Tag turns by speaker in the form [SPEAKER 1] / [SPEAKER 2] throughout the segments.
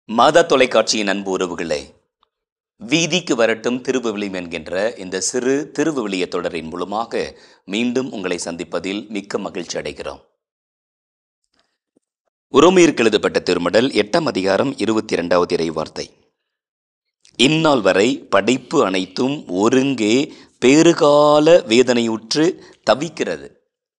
[SPEAKER 1] மாதா தொலைக்காட்சியின் அன்பு உறவுகளே வீதிக்கு வரட்டும் திருவுவிலியம் என்கின்ற இந்த சிறு திருவுவிலிய தொடரின் மூலமாக மீண்டும் உங்களை சந்திப்பதில் மிக்க மகிழ்ச்சி அடைகிறோம் உரோமையிற்கு எழுதப்பட்ட திருமடல் எட்டாம் அதிகாரம் இருபத்தி இரண்டாவது இறைவார்த்தை இந்நாள் வரை படைப்பு அனைத்தும் ஒருங்கே பேறுகால வேதனையுற்று தவிக்கிறது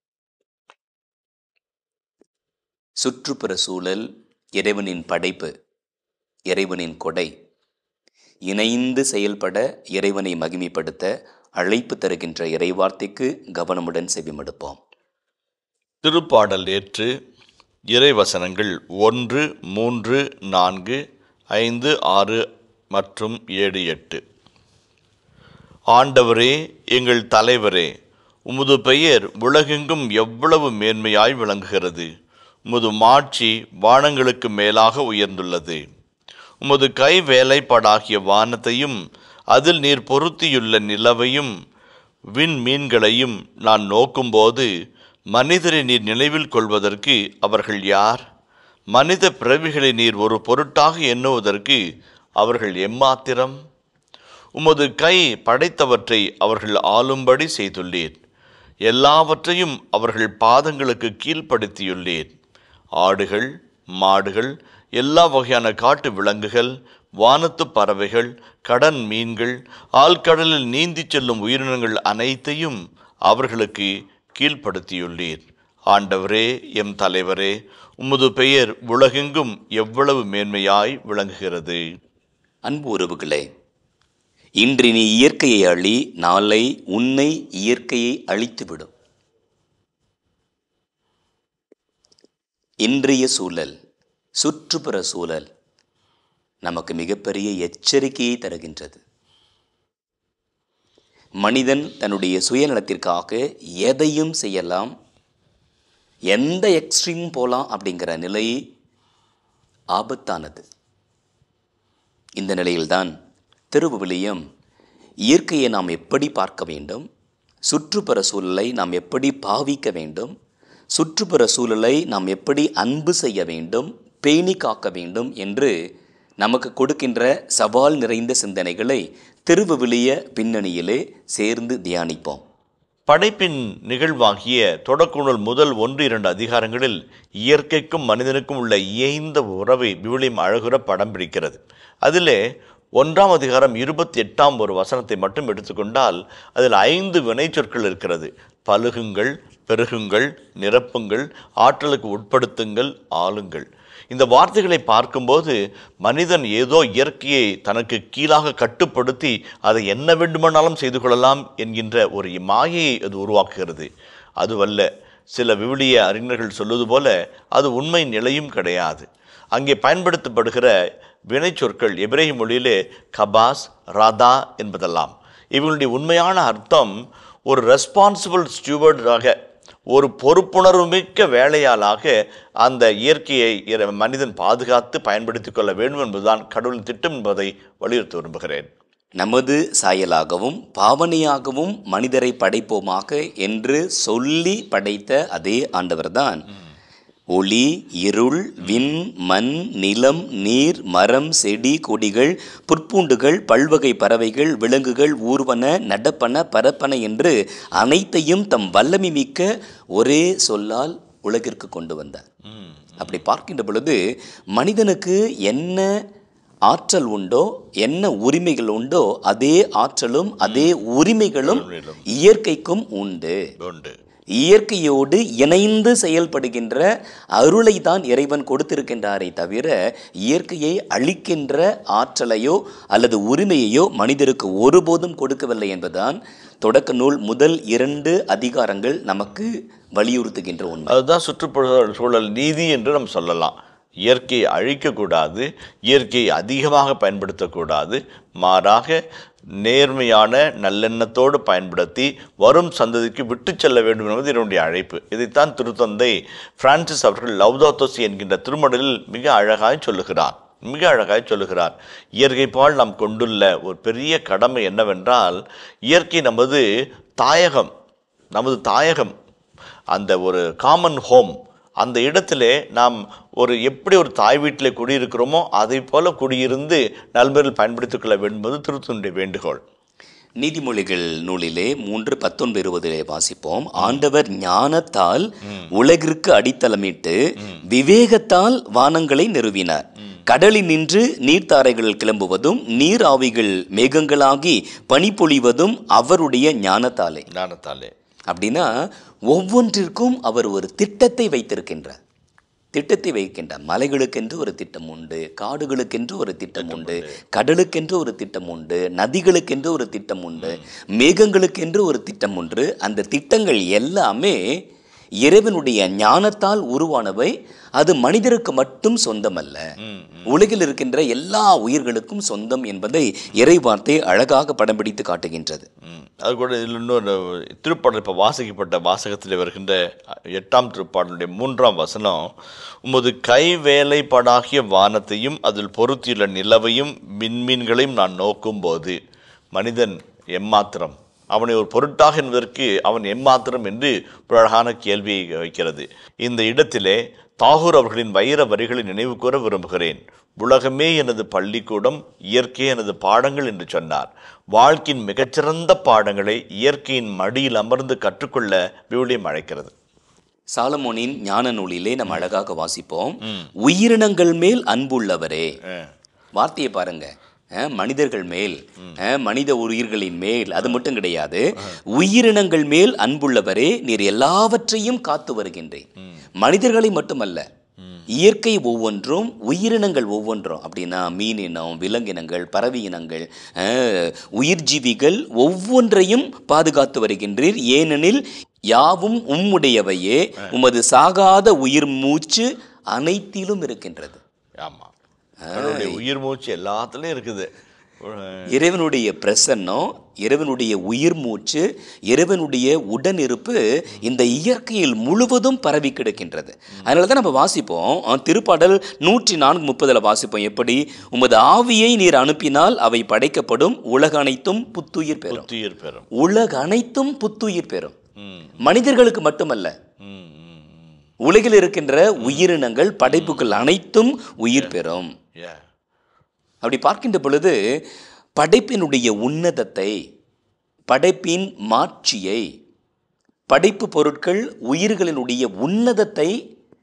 [SPEAKER 1] சுற்றுப்புற சூழல் இறைவனின் படைப்பு இறைவனின் கொடை இணைந்து செயல்பட இறைவனை மகிமைப்படுத்த அழைப்பு தருகின்ற இறைவார்த்தைக்கு கவனமுடன் செவிமடுப்போம்
[SPEAKER 2] திருப்பாடல் ஏற்று இறைவசனங்கள் ஒன்று மூன்று நான்கு ஐந்து ஆறு மற்றும் ஏழு எட்டு ஆண்டவரே எங்கள் தலைவரே உமது பெயர் உலகெங்கும் எவ்வளவு மேன்மையாய் விளங்குகிறது உமது மாட்சி வானங்களுக்கு மேலாக உயர்ந்துள்ளது உமது கை வேலைப்பாடாகிய வானத்தையும் அதில் நீர் பொருத்தியுள்ள நிலவையும் விண்மீன்களையும் நான் நோக்கும்போது மனிதரை நீர் நினைவில் கொள்வதற்கு அவர்கள் யார் மனித பிறவிகளை நீர் ஒரு பொருட்டாக எண்ணுவதற்கு அவர்கள் எம்மாத்திரம் உமது கை படைத்தவற்றை அவர்கள் ஆளும்படி செய்துள்ளீர் எல்லாவற்றையும் அவர்கள் பாதங்களுக்கு கீழ்ப்படுத்தியுள்ளீர் ஆடுகள் மாடுகள் எல்லா வகையான காட்டு விலங்குகள் வானத்து பறவைகள் கடன் மீன்கள் ஆழ்கடலில் நீந்திச் செல்லும் உயிரினங்கள் அனைத்தையும் அவர்களுக்கு கீழ்ப்படுத்தியுள்ளீர் ஆண்டவரே எம் தலைவரே உமது பெயர் உலகெங்கும் எவ்வளவு மேன்மையாய் விளங்குகிறது
[SPEAKER 1] அன்பு உறவுகளே இன்று நீ இயற்கையை அழி நாளை உன்னை இயற்கையை அழித்துவிடும் இன்றைய சூழல் சுற்றுப்புற சூழல் நமக்கு மிகப்பெரிய எச்சரிக்கையை தருகின்றது மனிதன் தன்னுடைய சுயநலத்திற்காக எதையும் செய்யலாம் எந்த எக்ஸ்ட்ரீம் போலாம் அப்படிங்கிற நிலை ஆபத்தானது இந்த நிலையில்தான் திருவுவிலியம் இயற்கையை நாம் எப்படி பார்க்க வேண்டும் சுற்றுப்புற சூழலை நாம் எப்படி பாவிக்க வேண்டும் சுற்றுப்புற சூழலை நாம் எப்படி அன்பு செய்ய வேண்டும் பேணி காக்க வேண்டும் என்று நமக்கு கொடுக்கின்ற சவால் நிறைந்த சிந்தனைகளை திருவுவிலிய பின்னணியிலே சேர்ந்து தியானிப்போம்
[SPEAKER 2] படைப்பின் நிகழ்வாகிய தொடக்குணல் முதல் ஒன்று இரண்டு அதிகாரங்களில் இயற்கைக்கும் மனிதனுக்கும் உள்ள இயைந்த உறவை விவிலியம் அழகுற படம் பிடிக்கிறது அதிலே ஒன்றாம் அதிகாரம் இருபத்தி எட்டாம் ஒரு வசனத்தை மட்டும் எடுத்துக்கொண்டால் அதில் ஐந்து வினைச்சொற்கள் இருக்கிறது பலுகுங்கள் பெருகுங்கள் நிரப்புங்கள் ஆற்றலுக்கு உட்படுத்துங்கள் ஆளுங்கள் இந்த வார்த்தைகளை பார்க்கும்போது மனிதன் ஏதோ இயற்கையை தனக்கு கீழாக கட்டுப்படுத்தி அதை என்ன வேண்டுமானாலும் செய்து கொள்ளலாம் என்கின்ற ஒரு மாயையை அது உருவாக்குகிறது அதுவல்ல சில விவிலிய அறிஞர்கள் சொல்வது போல அது உண்மை நிலையும் கிடையாது அங்கே பயன்படுத்தப்படுகிற வினைச்சொற்கள் எபிரேய மொழியிலே கபாஸ் ராதா என்பதெல்லாம் இவங்களுடைய உண்மையான அர்த்தம் ஒரு ரெஸ்பான்சிபிள் ஸ்டூவர்டாக ஒரு பொறுப்புணர்வு மிக்க வேலையாளாக அந்த இயற்கையை இற- மனிதன் பாதுகாத்து பயன்படுத்திக் கொள்ள வேண்டும் என்பதுதான் கடவுளின் திட்டம் என்பதை வலியுறுத்த விரும்புகிறேன்
[SPEAKER 1] நமது சாயலாகவும் பாவனையாகவும் மனிதரை படைப்போமாக என்று சொல்லி படைத்த அதே ஆண்டவர்தான் ஒளி இருள் விண் மண் நிலம் நீர் மரம் செடி கொடிகள் புற்பூண்டுகள் பல்வகை பறவைகள் விலங்குகள் ஊர்வன நடப்பன பரப்பன என்று அனைத்தையும் தம் வல்லமை மிக்க ஒரே சொல்லால் உலகிற்கு கொண்டு வந்தார் அப்படி பார்க்கின்ற பொழுது மனிதனுக்கு என்ன ஆற்றல் உண்டோ என்ன உரிமைகள் உண்டோ அதே ஆற்றலும் அதே உரிமைகளும் இயற்கைக்கும் உண்டு
[SPEAKER 2] உண்டு
[SPEAKER 1] இயற்கையோடு இணைந்து செயல்படுகின்ற அருளை தான் இறைவன் கொடுத்திருக்கின்றாரே தவிர இயற்கையை அழிக்கின்ற ஆற்றலையோ அல்லது உரிமையையோ மனிதருக்கு ஒருபோதும் கொடுக்கவில்லை என்பதுதான் தொடக்க நூல் முதல் இரண்டு அதிகாரங்கள் நமக்கு வலியுறுத்துகின்ற உண்மை
[SPEAKER 2] அதுதான் சுற்றுப்புற சூழல் நீதி என்று நாம் சொல்லலாம் இயற்கையை அழிக்கக்கூடாது இயற்கையை அதிகமாக பயன்படுத்தக்கூடாது மாறாக நேர்மையான நல்லெண்ணத்தோடு பயன்படுத்தி வரும் சந்ததிக்கு விட்டு செல்ல வேண்டும் என்பது என்னுடைய அழைப்பு இதைத்தான் திருத்தந்தை பிரான்சிஸ் அவர்கள் லவ்தோத்தோசி என்கின்ற திருமடலில் மிக அழகாய் சொல்லுகிறார் மிக அழகாய் சொல்லுகிறார் இயற்கை பால் நாம் கொண்டுள்ள ஒரு பெரிய கடமை என்னவென்றால் இயற்கை நமது தாயகம் நமது தாயகம் அந்த ஒரு காமன் ஹோம் அந்த இடத்திலே நாம் ஒரு எப்படி ஒரு தாய் வீட்டில் குடியிருக்கிறோமோ அதை போல குடியிருந்து நல்முறையில் பயன்படுத்திக் கொள்ள வேண்டும் என்பது திருத்தனுடைய வேண்டுகோள்
[SPEAKER 1] நீதிமொழிகள் நூலிலே மூன்று பத்தொன்பது இருபதிலே வாசிப்போம் ஆண்டவர் ஞானத்தால் உலகிற்கு அடித்தளமிட்டு விவேகத்தால் வானங்களை நிறுவினார் கடலில் நின்று நீர்த்தாரைகள் கிளம்புவதும் நீர் ஆவிகள் மேகங்களாகி பனிப்பொழிவதும் அவருடைய ஞானத்தாலே
[SPEAKER 2] ஞானத்தாலே
[SPEAKER 1] அப்படின்னா ஒவ்வொன்றிற்கும் அவர் ஒரு திட்டத்தை வைத்திருக்கின்றார் திட்டத்தை வைக்கின்றார் மலைகளுக்கென்று ஒரு திட்டம் உண்டு காடுகளுக்கென்று ஒரு திட்டம் உண்டு கடலுக்கென்று ஒரு திட்டம் உண்டு நதிகளுக்கென்று ஒரு திட்டம் உண்டு மேகங்களுக்கென்று ஒரு திட்டம் உண்டு அந்த திட்டங்கள் எல்லாமே இறைவனுடைய ஞானத்தால் உருவானவை அது மனிதருக்கு மட்டும் சொந்தமல்ல உலகில் இருக்கின்ற எல்லா உயிர்களுக்கும் சொந்தம் என்பதை இறை வார்த்தை அழகாக படம் பிடித்து காட்டுகின்றது
[SPEAKER 2] ம். அது கூட இதில் இன்னொரு திருப்பாடல் இப்போ வாசிக்கப்பட்ட வாசகத்தில் வருகின்ற எட்டாம் திருப்பாடலுடைய மூன்றாம் வசனம் உமது கை வேலைப்பாடாகிய வானத்தையும் அதில் பொருத்தியுள்ள நிலவையும் விண்மீன்களையும் நான் நோக்கும்போது மனிதன் எம்மாத்திரம் அவனை ஒரு பொருட்டாக என்பதற்கு அவன் எம்மாத்திரம் என்று ஒரு அழகான கேள்வியை வைக்கிறது இந்த இடத்திலே தாகூர் அவர்களின் வைர வரிகளை நினைவு கூற விரும்புகிறேன் உலகமே எனது பள்ளிக்கூடம் இயற்கை எனது பாடங்கள் என்று சொன்னார் வாழ்க்கையின் மிகச்சிறந்த பாடங்களை இயற்கையின் மடியில் அமர்ந்து கற்றுக்கொள்ள விவிலியம் அழைக்கிறது
[SPEAKER 1] சாலமோனின் ஞான நூலிலே நம்ம அழகாக வாசிப்போம் உயிரினங்கள் மேல் அன்புள்ளவரே வார்த்தையை பாருங்க அஹ், மனிதர்கள் மேல் அஹ், மனித உயிர்களின் மேல் அது மட்டும் கிடையாது உயிரினங்கள் மேல் அன்புள்ளவரே நீர் எல்லாவற்றையும் காத்து வருகின்றேன் மனிதர்களை மட்டுமல்ல இயற்கை ஒவ்வொன்றும் உயிரினங்கள் ஒவ்வொன்றும் அப்படின்னா மீனினம் விலங்கினங்கள் பறவை இனங்கள் அஹ், உயிர்ஜீவிகள் ஒவ்வொன்றையும் பாதுகாத்து வருகின்றீர் ஏனெனில் யாவும் உம்முடையவையே உமது சாகாத உயிர் மூச்சு அனைத்திலும் இருக்கின்றது
[SPEAKER 2] ஆமாம் அவருடைய உயிர் மூச்சு எல்லாத்துலேயும் இருக்குது
[SPEAKER 1] இறைவனுடைய பிரசன்னம் இறைவனுடைய உயிர் மூச்சு இறைவனுடைய உடனிருப்பு இந்த இயற்கையில் முழுவதும் பரவி கிடக்கின்றது அதனால தான் நம்ம வாசிப்போம் அஹ், திருப்பாடல் நூற்றி நான்கு முப்பதில் வாசிப்போம் எப்படி உமது ஆவியை நீர் அனுப்பினால் அவை படைக்கப்படும் உலக அனைத்தும் புத்துயிர் பெறும்
[SPEAKER 2] புத்துயிர் பெறும்
[SPEAKER 1] உலக அனைத்தும் புத்துயிர் பெறும்
[SPEAKER 2] ம்
[SPEAKER 1] மனிதர்களுக்கு மட்டுமல்ல
[SPEAKER 2] ம் ம் ம்
[SPEAKER 1] உலகில் இருக்கின்ற உயிரினங்கள் படைப்புகள் அனைத்தும் உயிர் பெறும்
[SPEAKER 2] ஏ
[SPEAKER 1] அப்படி பார்க்கின்ற பொழுது படைப்பினுடைய உன்னதத்தை படைப்பின் மாட்சியை படைப்பு பொருட்கள் உயிர்களினுடைய உன்னதத்தை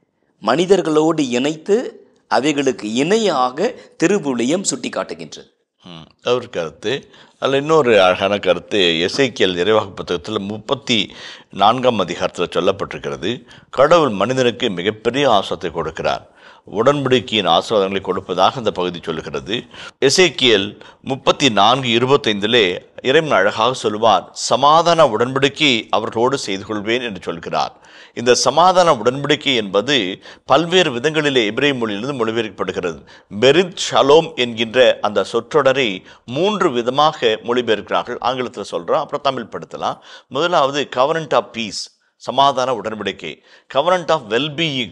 [SPEAKER 1] மனிதர்களோடு இணைத்து அவைகளுக்கு இணையாக திருவுளியம் சுட்டி காட்டுகின்றது
[SPEAKER 2] ம். அவர் கருத்து அதில் இன்னொரு அழகான கருத்து எசேக்கியல் இறைவாக்கு புத்தகத்தில் முப்பத்தி நான்காம் அதிகாரத்தில் சொல்லப்பட்டிருக்கிறது கடவுள் மனிதனுக்கு மிகப்பெரிய ஆசிரத்தை கொடுக்கிறார் உடன்படிக்கையின் ஆசீர்வாதங்களை கொடுப்பதாக அந்த பகுதி சொல்லுகிறது எசேக்கியல் முப்பத்தி நான்கு இருபத்தைந்திலே இறைவன் அழகாக சொல்வார் சமாதான உடன்படிக்கை அவர்களோடு செய்து கொள்வேன் என்று சொல்கிறார் இந்த சமாதான உடன்படிக்கை என்பது பல்வேறு விதங்களிலே எபிரேய மொழியிலிருந்து மொழிபெயர்க்கப்படுகிறது பெரித் ஷலோம் என்கின்ற அந்த சொற்றொடரை மூன்று விதமாக மொழிபெயர்க்கிறார்கள் ஆங்கிலத்தில் சொல்கிறோம் அப்புறம் தமிழ் படுத்தலாம் முதலாவது கவர்னண்ட் ஆஃப் பீஸ் சமாதான உடன்படிக்கை கவர்னண்ட் ஆஃப் வெல்பீயிங்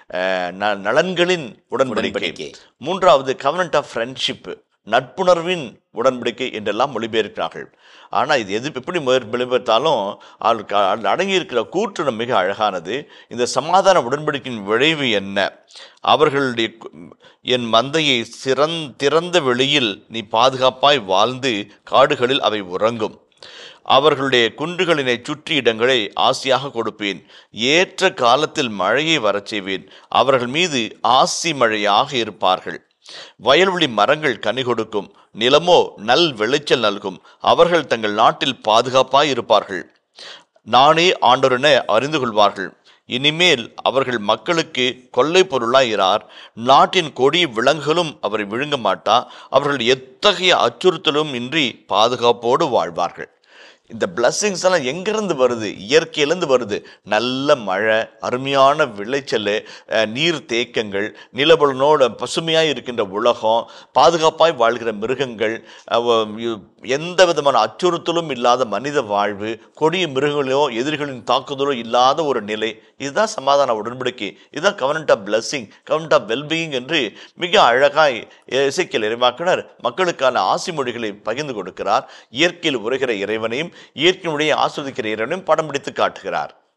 [SPEAKER 2] நலன்களின் உடன்படிக்கை
[SPEAKER 1] உடன்படிக்கை.
[SPEAKER 2] மூன்றாவது கவர்னண்ட் ஆஃப் ஃப்ரெண்ட்ஷிப் நட்புணர்வின் உடன்படிக்கை என்றெல்லாம் மொழிபெயர்க்கிறார்கள் ஆனால் இது எது எப்படி மொழி- மொழிபெயர்த்தாலும் அதுக்கு அதில் அடங்கியிருக்கிற கூற்று மிக அழகானது இந்த சமாதான உடன்படிக்கையின் விளைவு என்ன அவர்களுடைய கு- என் மந்தையை சிறந் திறந்த வெளியில் நீ பாதுகாப்பாய் வாழ்ந்து காடுகளில் அவை உறங்கும் அவர்களுடைய குன்றுகளினை சுற்றி இடங்களை ஆசியாக கொடுப்பேன் ஏற்ற காலத்தில் மழையை வரச் செய்வேன் அவர்கள் மீது ஆசி மழையாக இருப்பார்கள் வயல்வெளி மரங்கள் கனி கொடுக்கும் நிலமோ நல் விளைச்சல் நல்கும் அவர்கள் தங்கள் நாட்டில் பாதுகாப்பாய் இருப்பார்கள் நானே ஆண்டோரென அறிந்து கொள்வார்கள் இனிமேல் அவர்கள் மக்களுக்கு கொள்ளை பொருளாயிரார் நாட்டின் கொடி விலங்குகளும் அவரை விழுங்க மாட்டா அவர்கள் எத்தகைய அச்சுறுத்தலும் இன்றி பாதுகாப்போடு வாழ்வார்கள் இந்த பிளஸ்ஸிங்ஸ் எல்லாம் எங்கிருந்து வருது இயற்கையிலேருந்து வருது நல்ல மழை அருமையான விளைச்சல் அஹ், நீர் தேக்கங்கள் நிலபலனோட பசுமையாக இருக்கின்ற உலகம் பாதுகாப்பாய் வாழ்கிற மிருகங்கள் அவ- இ- எந்த விதமான அச்சுறுத்தலும் இல்லாத மனித வாழ்வு கொடிய மிருகங்களோ எதிரிகளின் தாக்குதலோ இல்லாத ஒரு நிலை இதுதான் சமாதான உடன்படிக்கை இதுதான் covenant of blessing covenant of wellbeing என்று மிக அழகாய் இசைக்கியல் இறைவாக்கினர் மக்களுக்கான ஆசி மொழிகளை பகிர்ந்து கொடுக்கிறார் இயற்கையில் உரைகிற இறைவனையும் இயற்கையினுடைய ஆஸ்வதிக்கிற இறைவனையும் படம் பிடித்து காட்டுகிறார்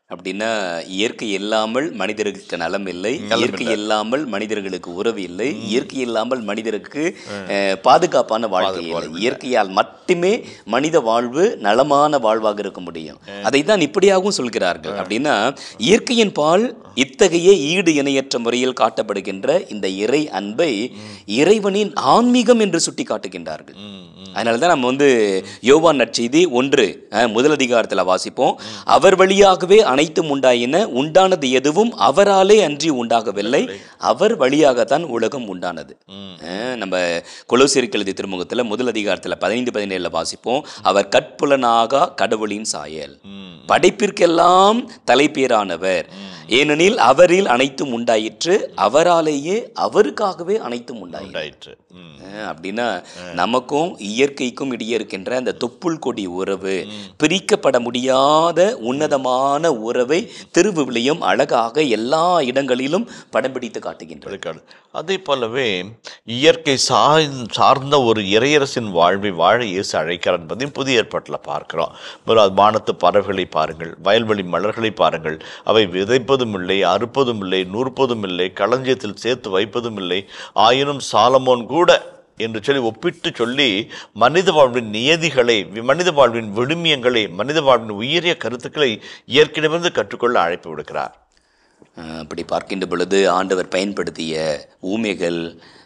[SPEAKER 1] அப்படின்னா இயற்கை இல்லாமல் மனிதருக்கு நலம் இல்லை இயற்கை இல்லாமல் மனிதர்களுக்கு உறவு இல்லை இயற்கை இல்லாமல் மனிதருக்கு அஹ், பாதுகாப்பான வாழ்க்கை இல்லை இயற்கையால் மட்டுமே மனித வாழ்வு நலமான வாழ்வாக இருக்க முடியும் அதை தான் இப்படியாகவும் சொல்கிறார்கள் அப்படின்னா இயற்கையின் பால் இத்தகைய ஈடு இணையற்ற முறையில் காட்டப்படுகின்ற இந்த இறை அன்பை இறைவனின் ஆன்மீகம் என்று சுட்டி காட்டுகின்றார்கள் அதனால தான் நம்ம வந்து யோவான் நற்செய்தி ஒன்று அஹ், முதல் அதிகாரத்தில் வாசிப்போம் அவர் வழியாகவே அனைத்தும் உண்டாயின உண்டானது எதுவும் அவராலே அன்றி உண்டாகவில்லை அவர் வழியாகத்தான் உலகம் உண்டானது அஹ், நம்ம கொலோசியருக்கு எழுதிய திருமுகத்தில் முதல் அதிகாரத்தில் பதினைந்து பதினேழில் வாசிப்போம் அவர் கட்புலனாக கடவுளின் சாயல் படைப்பிற்கெல்லாம் தலைப்பேரானவர் ஏனெனில் அவரில் அனைத்தும் உண்டாயிற்று அவராலேயே அவருக்காகவே அனைத்தும் உண்டாயிற்று
[SPEAKER 2] உண்டாயிற்று ம்.
[SPEAKER 1] அஹ் அப்படின்னா நமக்கும் இயற்கைக்கும் இடையே இருக்கின்ற அந்த தொப்புள் கொடி உறவு பிரிக்கப்பட முடியாத உன்னதமான உறவை திருவிவிலியம் அழகாக எல்லா இடங்களிலும் படம் பிடித்து காட்டுகின்றது
[SPEAKER 2] வெளிக்காடு அதே போலவே இயற்கை சார்ந் சார்ந்த ஒரு இறையரசின் வாழ்வை வாழ இயேசு அழைக்கிறார் என்பதையும் புதிய ஏற்பாட்டில் பார்க்கிறோம் முதலாவது வானத்து பறவைகளை பாருங்கள் வயல்வெளி மலர்களை பாருங்கள் அவை விதைப்பதும் இல்லை அறுப்பதும் இல்லை நூற்பதும் இல்லை களஞ்சியத்தில் சேர்த்து வைப்பதும் இல்லை ஆயினும் சாலமோன் கூட என்று சொல்லி ஒப்பிட்டு சொல்லி மனித வாழ்வின் நியதிகளை வி- மனித வாழ்வின் விழுமியங்களை மனித வாழ்வின் உயரிய கருத்துக்களை இயற்கையிடமிருந்து கற்றுக்கொள்ள அழைப்பு விடுக்கிறார்
[SPEAKER 1] அஹ் அப்படி பார்க்கின்ற பொழுது ஆண்டவர் பயன்படுத்திய ஊமைகள்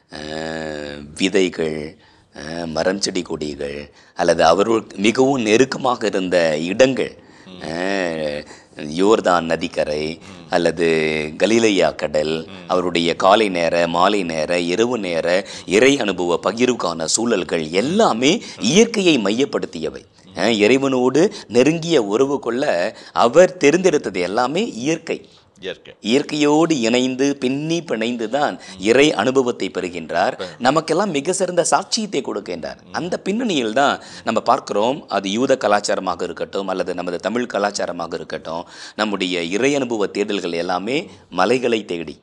[SPEAKER 1] அஹ் விதைகள் அஹ் மரம் செடி கொடிகள் அல்லது அவர்கள் மிகவும் நெருக்கமாக இருந்த இடங்கள் அஹ் யோர்தான் நதிக்கரை அல்லது கலிலையா கடல் அவருடைய காலை நேர மாலை நேர இரவு நேர இறை அனுபவ பகிர்வுக்கான சூழல்கள் எல்லாமே இயற்கையை மையப்படுத்தியவை அஹ் இறைவனோடு நெருங்கிய உறவு கொள்ள அவர் தெரிந்தெடுத்தது எல்லாமே இயற்கை
[SPEAKER 2] இயற்கை
[SPEAKER 1] இயற்கையோடு இணைந்து பின்னி பிணைந்து தான் இறை அனுபவத்தை பெறுகின்றார் நமக்கெல்லாம் மிக சிறந்த சாட்சியத்தை கொடுக்கின்றார் அந்த பின்னணியில் தான் நம்ம பார்க்கிறோம் அது யூத கலாச்சாரமாக இருக்கட்டும் அல்லது நமது தமிழ் கலாச்சாரமாக இருக்கட்டும் நம்முடைய இறை அனுபவ தேடல்கள் எல்லாமே மலைகளை தேடி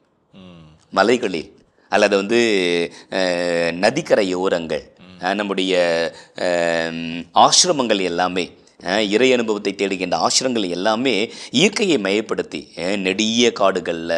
[SPEAKER 1] மலைகளில் அல்லது வந்து அஹ், நதிக்கரை ஓரங்கள் அஹ், நம்முடைய அஹ், ஆசிரமங்கள் எல்லாமே அஹ், இறை அனுபவத்தை தேடுகின்ற ஆசிரமங்கள் எல்லாமே இயற்கையை மையப்படுத்தி அஹ், நெடிய காடுகளில்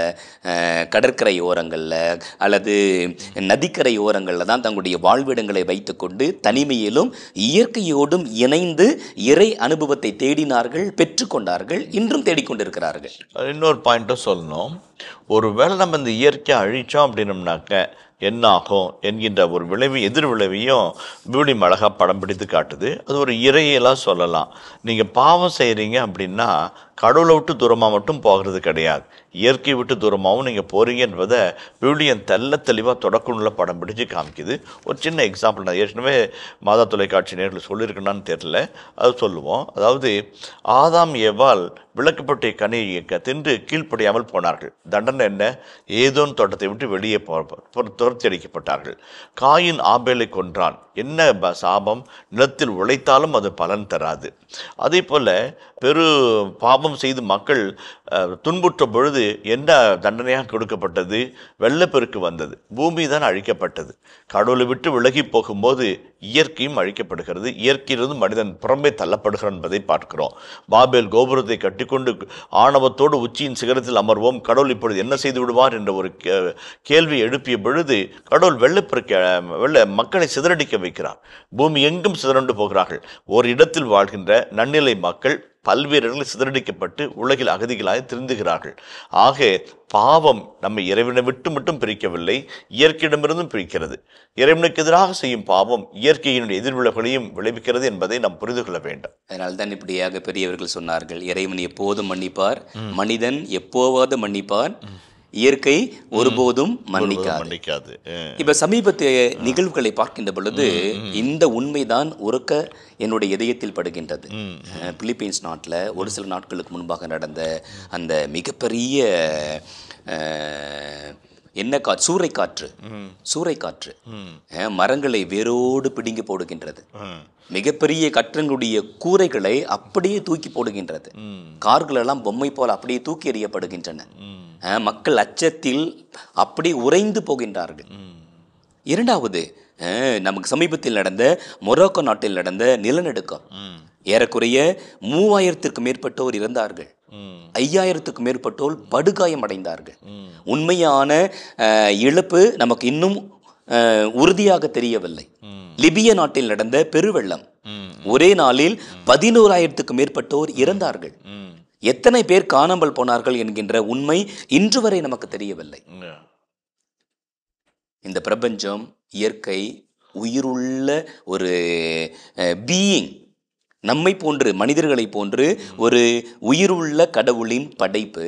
[SPEAKER 1] கடற்கரை ஓரங்களில் அல்லது நதிக்கரை ஓரங்களில் தான் தங்களுடைய வாழ்விடங்களை வைத்துக்கொண்டு தனிமையிலும் இயற்கையோடும் இணைந்து இறை அனுபவத்தை தேடினார்கள் பெற்றுக்கொண்டார்கள் இன்றும் தேடிக்கொண்டிருக்கிறார்கள்
[SPEAKER 2] இன்னொரு பாயிண்ட்டும் சொல்லணும் ஒருவேளை நம்ம இந்த இயற்கையை அழிச்சோம் அப்படின்னம்னாக்க என்ன ஆகும் என்கின்ற ஒரு விளைவு எதிர் விளைவையும் பியூடி அழகா படம் பிடித்து காட்டுது அது ஒரு இறையெல்லாம் சொல்லலாம் நீங்கள் பாவம் செய்கிறீங்க அப்படின்னா கடவுளை விட்டு தூரமாக மட்டும் போகிறது கிடையாது இயற்கை விட்டு தூரமாகவும் நீங்கள் போகிறீங்க என்பதை விவிலியன் தெல்ல தெளிவாக தொடக்கணுள்ள படம் பிடிச்சு காமிக்குது ஒரு சின்ன எக்ஸாம்பிள் நான் ஏற்கனவே மாதா தொலைக்காட்சி நேரில் சொல்லியிருக்கேனான்னு தெரியல அது சொல்லுவோம் அதாவது ஆதாம் ஏவாள் விளக்கப்பட்ட கனியை க- தின்று கீழ்ப்படியாமல் போனார்கள் தண்டனை என்ன ஏதோன் தோட்டத்தை விட்டு வெளியே போ போ- துரத்தி அடிக்கப்பட்டார்கள் காயின் ஆபேலை கொன்றான் என்ன ப- சாபம் நிலத்தில் உழைத்தாலும் அது பலன் தராது அதே போல பெரு பாவம் செய்து மக்கள் அஹ், துன்புற்ற பொழுது என்ன தண்டனையாக கொடுக்கப்பட்டது வெள்ளப்பெருக்கு வந்தது பூமி தான் அழிக்கப்பட்டது கடவுளை விட்டு விலகி போகும்போது இயற்கையும் அழிக்கப்படுகிறது இயற்கையிலிருந்து மனிதன் புறம்பே தள்ளப்படுகிறான் என்பதை பார்க்கிறோம் பாபேல் கோபுரத்தை கட்டிக்கொண்டு ஆணவத்தோடு உச்சியின் சிகரத்தில் அமர்வோம் கடவுள் இப்பொழுது என்ன செய்து விடுவார் என்ற ஒரு கே- கேள்வி எழுப்பிய பொழுது கடவுள் வெள்ளப்பெருக்க வெள்ள மக்களை சிதறடிக்க வைக்கிறார் பூமி எங்கும் சிதறண்டு போகிறார்கள் ஒரு இடத்தில் வாழ்கின்ற நன்னிலை மக்கள் பல்வேறு இடங்களில் சிதறடிக்கப்பட்டு உலகில் அகதிகளாய் திருந்துகிறார்கள் ஆக பாவம் நம்மை இறைவனை விட்டு மட்டும் பிரிக்கவில்லை இயற்கையிடமிருந்தும் பிரிக்கிறது இறைவனுக்கு எதிராக செய்யும் பாவம் இயற்கையினுடைய எதிர்விளைவுகளையும் விளைவிக்கிறது என்பதை நாம் புரிந்து கொள்ள வேண்டும்
[SPEAKER 1] அதனால் தான் இப்படியாக பெரியவர்கள் சொன்னார்கள் இறைவன் எப்போதும் மன்னிப்பார் மனிதன் எப்போவாவது மன்னிப்பார் இயற்கை ஒருபோதும் மன்னிக்காது
[SPEAKER 2] மன்னிக்காது அஹ்.
[SPEAKER 1] இப்ப சமீபத்திய நிகழ்வுகளை பார்க்கின்ற பொழுது இந்த உண்மைதான் உறக்க என்னுடைய இதயத்தில் படுகின்றது அஹ், பிலிப்பீன்ஸ் நாட்டில் ஒரு சில நாட்களுக்கு முன்பாக நடந்த அந்த மிகப்பெரிய அஹ், என்ன கா சூறைக்காற்று சூறைக்காற்று அஹ், மரங்களை வேரோடு பிடுங்கி போடுகின்றது
[SPEAKER 2] ம்.
[SPEAKER 1] மிகப்பெரிய கட்டங்களுடைய கூரைகளை அப்படியே தூக்கி போடுகின்றது கார்கள் எல்லாம் பொம்மை போல அப்படியே தூக்கி எறியப்படுகின்றன அஹ், மக்கள் அச்சத்தில் அப்படியே உறைந்து போகின்றார்கள் இரண்டாவது அஹ், நமக்கு சமீபத்தில் நடந்த மொரோக்கோ நாட்டில் நடந்த நிலநடுக்கம் ஏறக்குறைய மூவாயிரத்திற்கு மேற்பட்டோர் இறந்தார்கள் ஐயாயிரத்துக்கும் மேற்பட்டோர் படுகாயம் அடைந்தார்கள் உண்மையான அஹ், இழப்பு நமக்கு இன்னும் அஹ், உறுதியாக தெரியவில்லை லிபிய நாட்டில் நடந்த பெருவெள்ளம் ஒரே நாளில் பதினோராயிரத்துக்கும் மேற்பட்டோர் இறந்தார்கள் எத்தனை பேர் காணாமல் போனார்கள் என்கின்ற உண்மை இன்று வரை நமக்கு தெரியவில்லை இந்த பிரபஞ்சம் இயற்கை உயிருள்ள ஒரு பீயிங் நம்மை போன்று மனிதர்களை போன்று ஒரு உயிருள்ள கடவுளின் படைப்பு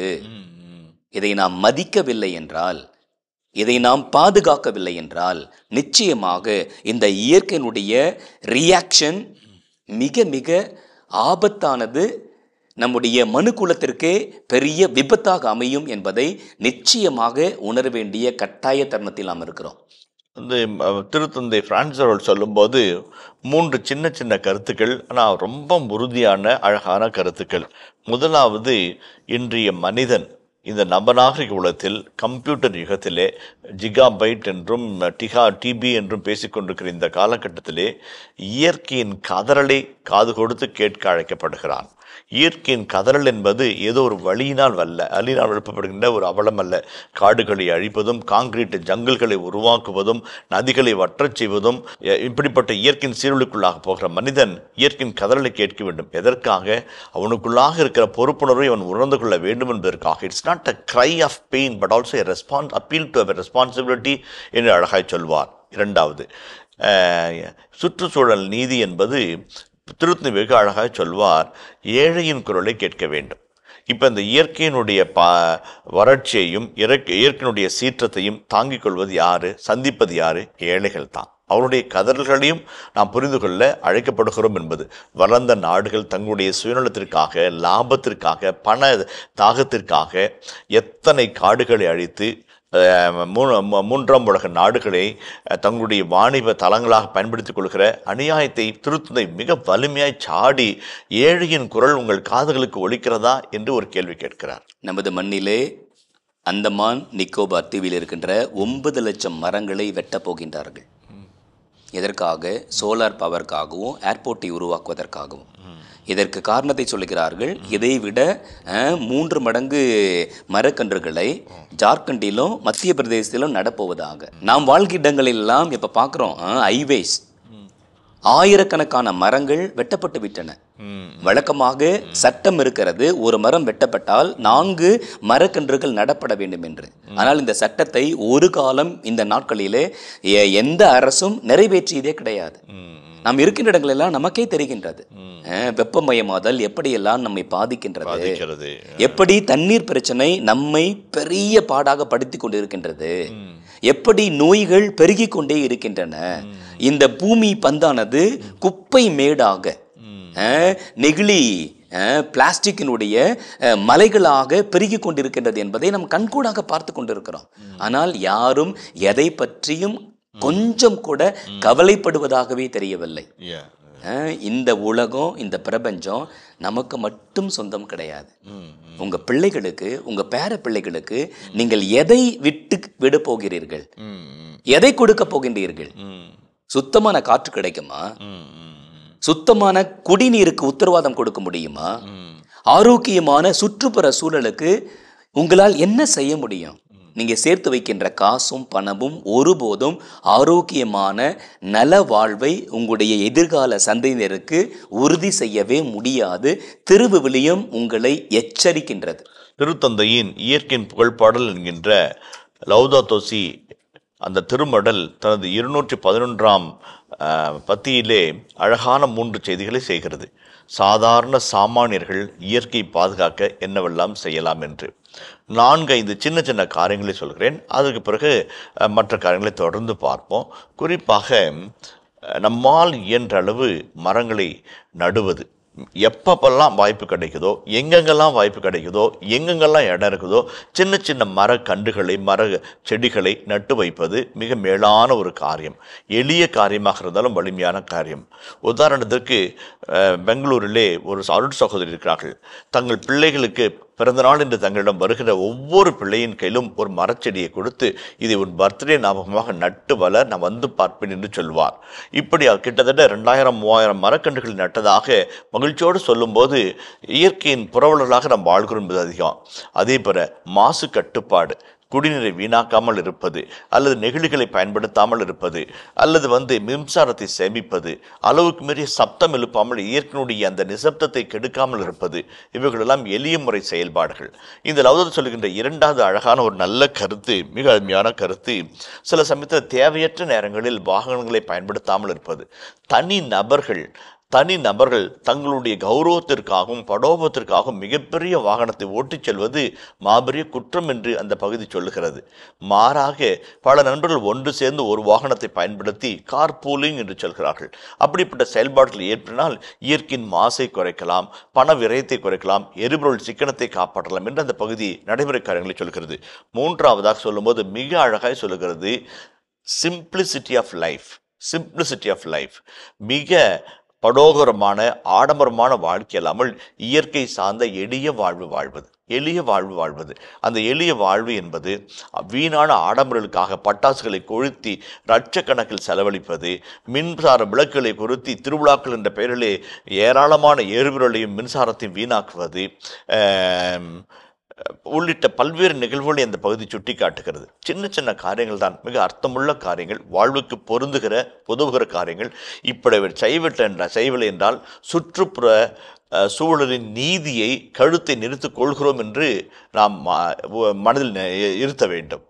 [SPEAKER 1] இதை நாம் மதிக்கவில்லை என்றால் இதை நாம் பாதுகாக்கவில்லை என்றால் நிச்சயமாக இந்த இயற்கையினுடைய ரியாக்ஷன் மிக மிக ஆபத்தானது நம்முடைய மனு குலத்திற்கே பெரிய விபத்தாக அமையும் என்பதை நிச்சயமாக உணர வேண்டிய கட்டாய தருணத்தில் நாம் இருக்கிறோம்
[SPEAKER 2] வந்து அஹ், திருத்தந்தை பிரான்சிஸ் அவர்கள் சொல்லும்போது மூன்று சின்ன சின்ன கருத்துக்கள் ஆனால் ரொம்ப உறுதியான அழகான கருத்துக்கள் முதலாவது இன்றைய மனிதன் இந்த நவநாகரிக உலகத்தில் கம்ப்யூட்டர் யுகத்திலே ஜிகாபைட் என்றும் டிகா டிபி என்றும் பேசிக்கொண்டிருக்கிற இந்த காலகட்டத்திலே இயற்கையின் கதறலை காது கொடுத்து கேட்க அழைக்கப்படுகிறான் இயற்கையின் கதறல் என்பது ஏதோ ஒரு வழியினால் வல்ல அலினால் எழுப்பப்படுகின்ற ஒரு அவலம் அல்ல காடுகளை அழிப்பதும் காங்கிரீட் ஜங்கிள்களை உருவாக்குவதும் நதிகளை வற்றச் செய்வதும் எ- இப்படிப்பட்ட இயற்கையின் சீரழிக்குள்ளாக போகிற மனிதன் இயற்கையின் கதறலை கேட்க வேண்டும் எதற்காக அவனுக்குள்ளாக இருக்கிற பொறுப்புணர்வை அவன் உணர்ந்து கொள்ள வேண்டும் என்பதற்காக it's not a cry of pain but also a response appeal to a responsibility என்று அழகாய் சொல்வார் இரண்டாவது அஹ், சுற்றுச்சூழல் நீதி என்பது திருத்தந்தை வெகு அழகாக சொல்வார் ஏழையின் குரலை கேட்க வேண்டும் இப்போ இந்த இயற்கையினுடைய பா வறட்சியையும் இயற்கை இயற்கையினுடைய சீற்றத்தையும் தாங்கிக் கொள்வது யாரு சந்திப்பது யாரு ஏழைகள் தான் அவருடைய கதறல்களையும் நாம் புரிந்து கொள்ள அழைக்கப்படுகிறோம் என்பது வளர்ந்த நாடுகள் தங்களுடைய சுயநலத்திற்காக லாபத்திற்காக பண தாகத்திற்காக எத்தனை காடுகளை அழித்து அஹ், மூ- மூ- மூன்றாம் உலக நாடுகளை அஹ், தங்களுடைய வாணிப தளங்களாக பயன்படுத்திக் கொள்கிற அநியாயத்தை திருத்தந்தை மிக வலிமையாய் சாடி ஏழையின் குரல் உங்கள் காதுகளுக்கு ஒலிக்கிறதா என்று ஒரு கேள்வி கேட்கிறார்
[SPEAKER 1] நமது மண்ணிலே அந்தமான் நிக்கோபார் தீவில் இருக்கின்ற ஒன்பது லட்சம் மரங்களை வெட்டப் போகின்றார்கள் எதற்காக சோலார் பவருக்காகவும் ஏர்போர்ட்டை உருவாக்குவதற்காகவும் இதற்கு காரணத்தை சொல்லுகிறார்கள் இதை விட அஹ், மூன்று மடங்கு மரக்கன்றுகளை ஜார்க்கண்டிலும் மத்திய பிரதேசத்திலும் நடப்போவதாக நாம் வாழ்கிற இடங்களெல்லாம் இப்போ பார்க்குறோம் ஹைவேஸ் ஆயிரக்கணக்கான மரங்கள் வெட்டப்பட்டு விட்டன வழக்கமாக சட்டம் இருக்கிறது ஒரு மரம் வெட்டப்பட்டால் நான்கு மரக்கன்றுகள் நடப்பட வேண்டும் என்று ஆனால் இந்த சட்டத்தை ஒரு காலம் இந்த நாட்களிலே எ- எந்த அரசும் நிறைவேற்றியதே கிடையாது நாம் இருக்கின்ற இடங்களெல்லாம் நமக்கே தெரிகின்றது அஹ், வெப்பமயமாதல் எப்படியெல்லாம் நம்மை பாதிக்கின்றது
[SPEAKER 2] பாதிக்கிறது
[SPEAKER 1] எப்படி தண்ணீர் பிரச்சனை நம்மை பெரிய பாடாக படுத்தி கொண்டிருக்கின்றது எப்படி நோய்கள் பெருகி கொண்டே இருக்கின்றன இந்த பூமி பந்தானது குப்பை மேடாக அஹ், நெகிழி அஹ், பிளாஸ்டிக்கினுடைய அஹ், மலைகளாக பெருகி கொண்டிருக்கின்றது என்பதை நாம் கண்கூடாக பார்த்து கொண்டிருக்கிறோம் ஆனால் யாரும் எதை பற்றியும் கொஞ்சம் கூட கவலைப்படுவதாகவே தெரியவில்லை
[SPEAKER 2] Yeah.
[SPEAKER 1] அஹ், இந்த உலகம் இந்த பிரபஞ்சம் நமக்கு மட்டும் சொந்தம் கிடையாது உங்க பிள்ளைகளுக்கு உங்க பேர பிள்ளைகளுக்கு நீங்கள் எதை விட்டு விட போகிறீர்கள்
[SPEAKER 2] ம், ம்,
[SPEAKER 1] எதை கொடுக்க போகின்றீர்கள்
[SPEAKER 2] ம்,
[SPEAKER 1] சுத்தமான காற்று கிடைக்குமா
[SPEAKER 2] ம், ம்,
[SPEAKER 1] சுத்தமான குடிநீருக்கு உத்தரவாதம் கொடுக்க முடியுமா
[SPEAKER 2] ம்.
[SPEAKER 1] ஆரோக்கியமான சுற்றுப்புற சூழலுக்கு உங்களால் என்ன செய்ய முடியும் நீங்க சேர்த்து வைக்கின்ற காசும் பணமும் ஒருபோதும் ஆரோக்கியமான நல வாழ்வை உங்களுடைய எதிர்கால சந்ததியினருக்கு உறுதி செய்யவே முடியாது திருவிவிலியம் உங்களை எச்சரிக்கின்றது
[SPEAKER 2] திருத்தந்தையின் இயற்கையின் புகழ்பாடல் என்கின்ற லௌதாத்தோசி அந்த திருமடல் தனது இருநூற்றி பதினொன்றாம் பத்தியிலே அழகான மூன்று செய்திகளை செய்கிறது சாதாரண சாமானியர்கள் இயற்கை பாதுகாக்க என்னவெல்லாம் செய்யலாம் என்று நான்கு ஐந்து சின்ன சின்ன காரியங்களை சொல்கிறேன் அதுக்கு பிறகு அஹ், மற்ற காரியங்களை தொடர்ந்து பார்ப்போம் குறிப்பாக அஹ், நம்மால் இயன்ற அளவு மரங்களை நடுவது எப்பப்பெல்லாம் வாய்ப்பு கிடைக்குதோ எங்கெங்கெல்லாம் வாய்ப்பு கிடைக்குதோ எங்கெங்கெல்லாம் இடம் இருக்குதோ சின்ன சின்ன மர கன்றுகளை மர செடிகளை நட்டு வைப்பது மிக மேலான ஒரு காரியம் எளிய காரியமாக இருந்தாலும் வலிமையான காரியம் உதாரணத்திற்கு அஹ், பெங்களூரிலே ஒரு அருட் சகோதரி இருக்கிறார்கள் தங்கள் பிள்ளைகளுக்கு பிறந்த நாள் என்று தங்களிடம் வருகிற ஒவ்வொரு பிள்ளையின் கையிலும் ஒரு மரச்செடியை கொடுத்து இதை உன் பர்த்டே ஞாபகமாக நட்டு வள நான் வந்து பார்ப்பேன் என்று சொல்வார் இப்படி அவர் கிட்டத்தட்ட ரெண்டாயிரம் மூவாயிரம் மரக்கன்றுகள் நட்டதாக மகிழ்ச்சி மகிழ்ச்சியோடு சொல்லும்போது இயற்கையின் புரவலர்களாக நாம் வாழ்கிறோம் என்பது அதிகம் அதே போல மாசு கட்டுப்பாடு குடிநீரை வீணாக்காமல் இருப்பது அல்லது நெகிழிகளை பயன்படுத்தாமல் இருப்பது அல்லது வந்து மின்சாரத்தை சேமிப்பது அளவுக்கு மீறிய சப்தம் எழுப்பாமல் இயற்கையினுடைய அந்த நிசப்தத்தை கெடுக்காமல் இருப்பது இவைகளெல்லாம் எளிய முறை செயல்பாடுகள் இந்த லௌதர் சொல்லுகின்ற இரண்டாவது அழகான ஒரு நல்ல கருத்து மிக அருமையான கருத்து சில சமயத்தில் தேவையற்ற நேரங்களில் வாகனங்களை பயன்படுத்தாமல் இருப்பது தனி நபர்கள் தனி நபர்கள் தங்களுடைய கௌரவத்திற்காகவும் படோபத்திற்காகவும் மிகப்பெரிய வாகனத்தை ஓட்டிச் செல்வது மாபெரிய குற்றம் என்று அந்த பகுதி சொல்லுகிறது மாறாக பல நண்பர்கள் ஒன்று சேர்ந்து ஒரு வாகனத்தை பயன்படுத்தி கார் பூலிங் என்று சொல்கிறார்கள் அப்படிப்பட்ட செயல்பாடுகள் ஏற்படினால் இயற்கையின் மாசை குறைக்கலாம் பண விரயத்தை குறைக்கலாம் எரிபொருள் சிக்கனத்தை காப்பாற்றலாம் என்று அந்த பகுதி நடைமுறை காரியங்களை சொல்கிறது மூன்றாவதாக சொல்லும்போது மிக அழகாய் சொல்லுகிறது simplicity of life simplicity of life மிக படோகரமான ஆடம்பரமான வாழ்க்கை இல்லாமல் இயற்கை சார்ந்த எளிய வாழ்வு வாழ்வது எளிய வாழ்வு வாழ்வது அந்த எளிய வாழ்வு என்பது வீணான ஆடம்பரங்களுக்காக பட்டாசுகளை கொளுத்தி லட்சக்கணக்கில் செலவழிப்பது மின்சார விளக்குகளை கொளுத்தி திருவிழாக்கள் என்ற பெயரிலே ஏராளமான எரிபொருளையும் மின்சாரத்தையும் வீணாக்குவது ஆம், உள்ளிட்ட பல்வேறு நிகழ்வுகளை அந்த பகுதி சுட்டி காட்டுகிறது சின்ன சின்ன காரியங்கள் தான் மிக அர்த்தமுள்ள காரியங்கள் வாழ்வுக்கு பொருந்துகிற உதவுகிற காரியங்கள் இப்படி அவர் செய்விட்ட என்ற செய்யவில்லை என்றால் சுற்றுப்புற அஹ், சூழலின் நீதியை கழுத்தை நிறுத்திக் கொள்கிறோம் என்று நாம் ம- உ- மனதில் நெ- இருத்த வேண்டும்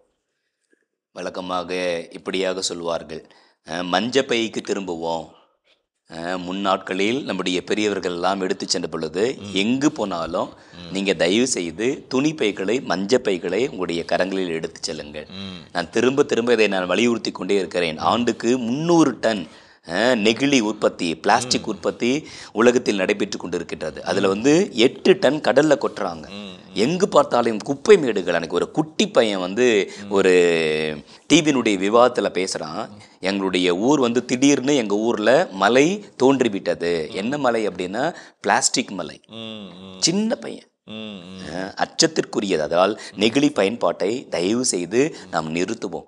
[SPEAKER 1] வழக்கமாக இப்படியாக சொல்வார்கள் அஹ், மஞ்சப்பைக்கு திரும்புவோம் அஹ், முன்னாட்களில் நம்முடைய பெரியவர்கள் எல்லாம் எடுத்து சென்ற பொழுது எங்கு போனாலும் நீங்க தயவு செய்து துணி பைகளை மஞ்சப்பைகளை உங்களுடைய கரங்களில் எடுத்து செல்லுங்கள் நான் திரும்ப திரும்ப இதை நான் வலியுறுத்தி கொண்டே இருக்கிறேன் ஆண்டுக்கு முந்நூறு டன் அஹ், நெகிழி உற்பத்தி பிளாஸ்டிக் உற்பத்தி உலகத்தில் நடைபெற்று கொண்டிருக்கின்றது அதுல வந்து எட்டு டன் கடல்ல கொட்டுறாங்க எங்கு பார்த்தாலும் குப்பை மேடுகள் எனக்கு ஒரு குட்டி பையன் வந்து ஒரு டிவியினுடைய விவாதத்தில் பேசுகிறான் எங்களுடைய ஊர் வந்து திடீர்னு எங்கள் ஊரில் மலை தோன்றிவிட்டது என்ன மலை அப்படின்னா பிளாஸ்டிக் மலை சின்ன பையன் அஹ், அச்சத்திற்குரியது அதனால் நெகிழி பயன்பாட்டை தயவு செய்து நாம் நிறுத்துவோம்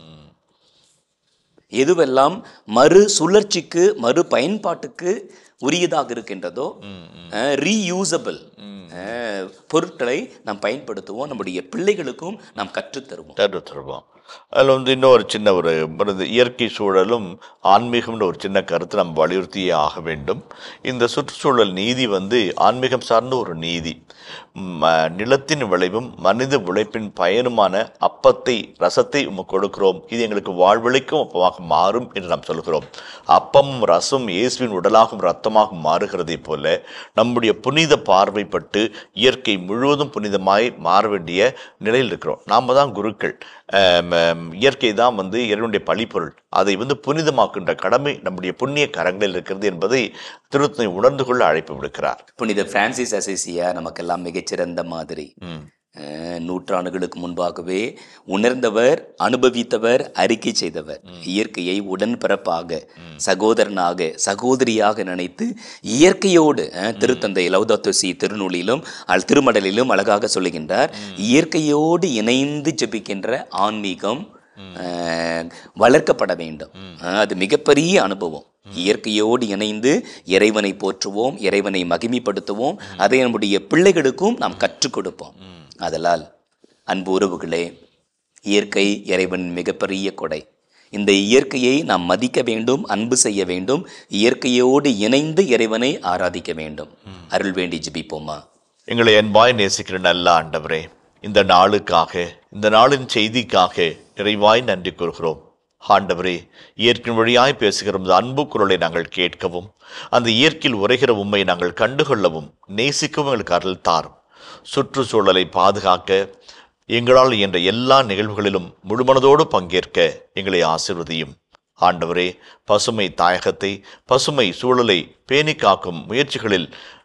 [SPEAKER 1] எதுவெல்லாம் மறு சுழற்சிக்கு மறு பயன்பாட்டுக்கு உரியதாக இருக்கின்றதோ ரீயூசபிள் பொருட்களை நாம் பயன்படுத்துவோம் நம்முடைய பிள்ளைகளுக்கும் நாம் கற்றுத் தருவோம்
[SPEAKER 2] தேர்வு தருவோம் அதில் வந்து இன்னொரு சின்ன ஒரு ஒரு இந்த இயற்கை சூழலும் ஆன்மீகம்னு ஒரு சின்ன கருத்தை நம்ம வலியுறுத்தியே ஆக வேண்டும் இந்த சுற்றுச்சூழல் நீதி வந்து ஆன்மீகம் சார்ந்த ஒரு நீதி ம, நிலத்தின் விளைவும் மனித உழைப்பின் பயனுமான அப்பத்தை ரசத்தை உமக்கு கொடுக்கிறோம் இது எங்களுக்கு வாழ்வழிக்கும் அப்பமாக மாறும் என்று நாம் சொல்கிறோம் அப்பமும் ரசம் இயேசுவின் உடலாகும் ரத்தமாகும் மாறுகிறதை போல நம்முடைய புனித பார்வைப்பட்டு இயற்கை முழுவதும் புனிதமாய் மாற வேண்டிய நிலையில் இருக்கிறோம் நாம தான் குருக்கள் ஆம், ஆம், இயற்கை தான் வந்து இறைவனுடைய பழிப்பொருள் அதை வந்து புனிதமாக்குகின்ற கடமை நம்முடைய புண்ணிய கரங்களில் இருக்கிறது என்பதை திருத்தனை உணர்ந்து கொள்ள அழைப்பு விடுக்கிறார்
[SPEAKER 1] புனித பிரான்சிஸ் அசிசியா நமக்கெல்லாம் மிகச்சிறந்த மாதிரி அஹ், நூற்றாண்டுகளுக்கு முன்பாகவே உணர்ந்தவர் அனுபவித்தவர் அறிக்கை செய்தவர் இயற்கையை உடன்பிறப்பாக சகோதரனாக சகோதரியாக நினைத்து இயற்கையோடு அஹ், திருத்தந்தை லௌதாத்தோசி திருநூலிலும் அல் திருமடலிலும் அழகாக சொல்லுகின்றார் இயற்கையோடு இணைந்து ஜெபிக்கின்ற ஆன்மீகம் அஹ், வளர்க்கப்பட வேண்டும் அஹ், அது மிகப்பெரிய அனுபவம் இயற்கையோடு இணைந்து இறைவனை போற்றுவோம் இறைவனை மகிமைப்படுத்துவோம் அதை நம்முடைய பிள்ளைகளுக்கும் நாம் கற்றுக் கொடுப்போம் அதலால் அன்பு உறவுகளே இயற்கை இறைவனின் மிகப்பெரிய கொடை இந்த இயற்கையை நாம் மதிக்க வேண்டும் அன்பு செய்ய வேண்டும் இயற்கையோடு இணைந்து இறைவனை ஆராதிக்க வேண்டும் அருள் வேண்டி ஜெபிப்போமா
[SPEAKER 2] எங்களை அன்பாய் நேசிக்கிற நல்ல ஆண்டவரே இந்த நாளுக்காக இந்த நாளின் செய்திக்காக நிறைவாய் நன்றி கூறுகிறோம் ஆண்டவரே இயற்கையின் வழியாய் பேசுகிற உமது அன்பு குரலை நாங்கள் கேட்கவும் அந்த இயற்கையில் உரைகிற உண்மை நாங்கள் கண்டுகொள்ளவும் நேசிக்கவும் எங்களுக்கு அருள் தாரும் சுற்றுச்சூழலை பாதுகாக்க எங்களால் என்ற எல்லா நிகழ்வுகளிலும் முழுமனதோடு பங்கேற்க எங்களை ஆசிர்வதியும் ஆண்டவரே பசுமை தாயகத்தை பசுமை சூழலை பேணி காக்கும் முயற்சிகளில்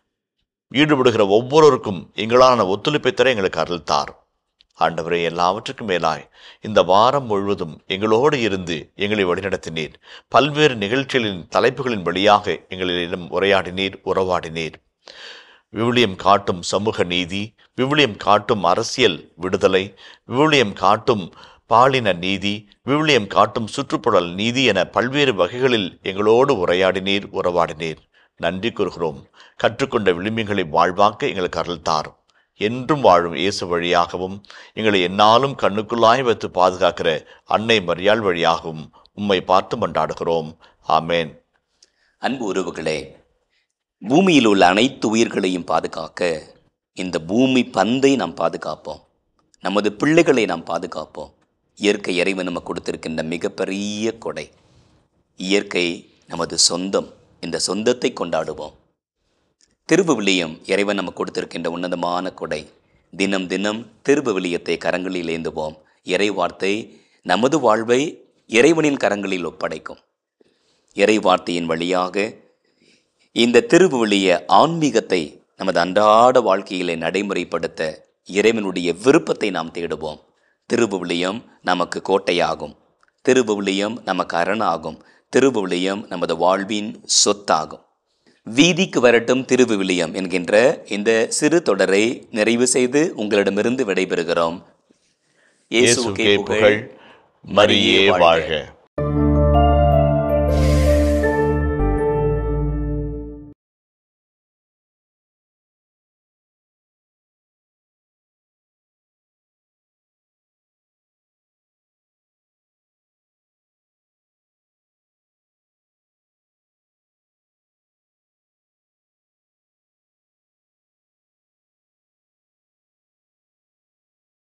[SPEAKER 2] ஈடுபடுகிற ஒவ்வொருவருக்கும் எங்களான ஒத்துழைப்பை தர எங்களுக்கு அருள் தார் ஆண்டவரே எல்லாவற்றுக்கும் மேலாய் இந்த வாரம் முழுவதும் எங்களோடு இருந்து எங்களை வழிநடத்தினீர் பல்வேறு நிகழ்ச்சிகளின் தலைப்புகளின் வழியாக எங்களிடம் உரையாடினீர் உறவாடினீர் விவிலியம் காட்டும் சமூக நீதி விவிலியம் காட்டும் அரசியல் விடுதலை விவிலியம் காட்டும் பாலின நீதி விவிலியம் காட்டும் சுற்றுப்புறல் நீதி என பல்வேறு வகைகளில் எங்களோடு உரையாடினீர் உறவாடினீர் நன்றி கூறுகிறோம் கற்றுக்கொண்ட விளிம்புகளை வாழ்வாக்க எங்களுக்கு அருள் தாரும் என்றும் வாழும் இயேசு வழியாகவும் எங்களை எந்நாளும் கண்ணுக்குள்ளாய் வைத்து பாதுகாக்கிற அன்னை மரியாள் வழியாகவும் உம்மை பார்த்து மன்றாடுகிறோம் ஆமென்
[SPEAKER 1] அன்பு உறவுகளே பூமியில் உள்ள அனைத்து உயிர்களையும் பாதுகாக்க இந்த பூமி பந்தை நாம் பாதுகாப்போம் நமது பிள்ளைகளை நாம் பாதுகாப்போம் இயற்கை இறைவன் நமக்கு கொடுத்திருக்கின்ற மிகப்பெரிய கொடை இயற்கை நமது சொந்தம் இந்த சொந்தத்தை கொண்டாடுவோம் திருவுவிலியம் இறைவன் நமக்கு கொடுத்திருக்கின்ற உன்னதமான கொடை தினம் தினம் திருவுவிலியத்தை கரங்களில் ஏந்துவோம் இறை வார்த்தை நமது வாழ்வை இறைவனின் கரங்களில் ஒப்படைக்கும் இறை வார்த்தையின் வழியாக இந்த திருவுவிலிய ஆன்மீகத்தை நமது அன்றாட வாழ்க்கையிலே நடைமுறைப்படுத்த இறைவனுடைய விருப்பத்தை நாம் தேடுவோம் திருவுவிலியம் நமக்கு கோட்டையாகும் திருவுவிலியம் நமக்கு அரணாகும் திருவுவிலியம் நமது வாழ்வின் சொத்தாகும் வீதிக்கு வரட்டும் திருவுவிலியம் என்கின்ற இந்த சிறு தொடரை நிறைவு செய்து உங்களிடமிருந்து விடைபெறுகிறோம்
[SPEAKER 2] இயேசுக்கே புகழ் மரியே வாழ்க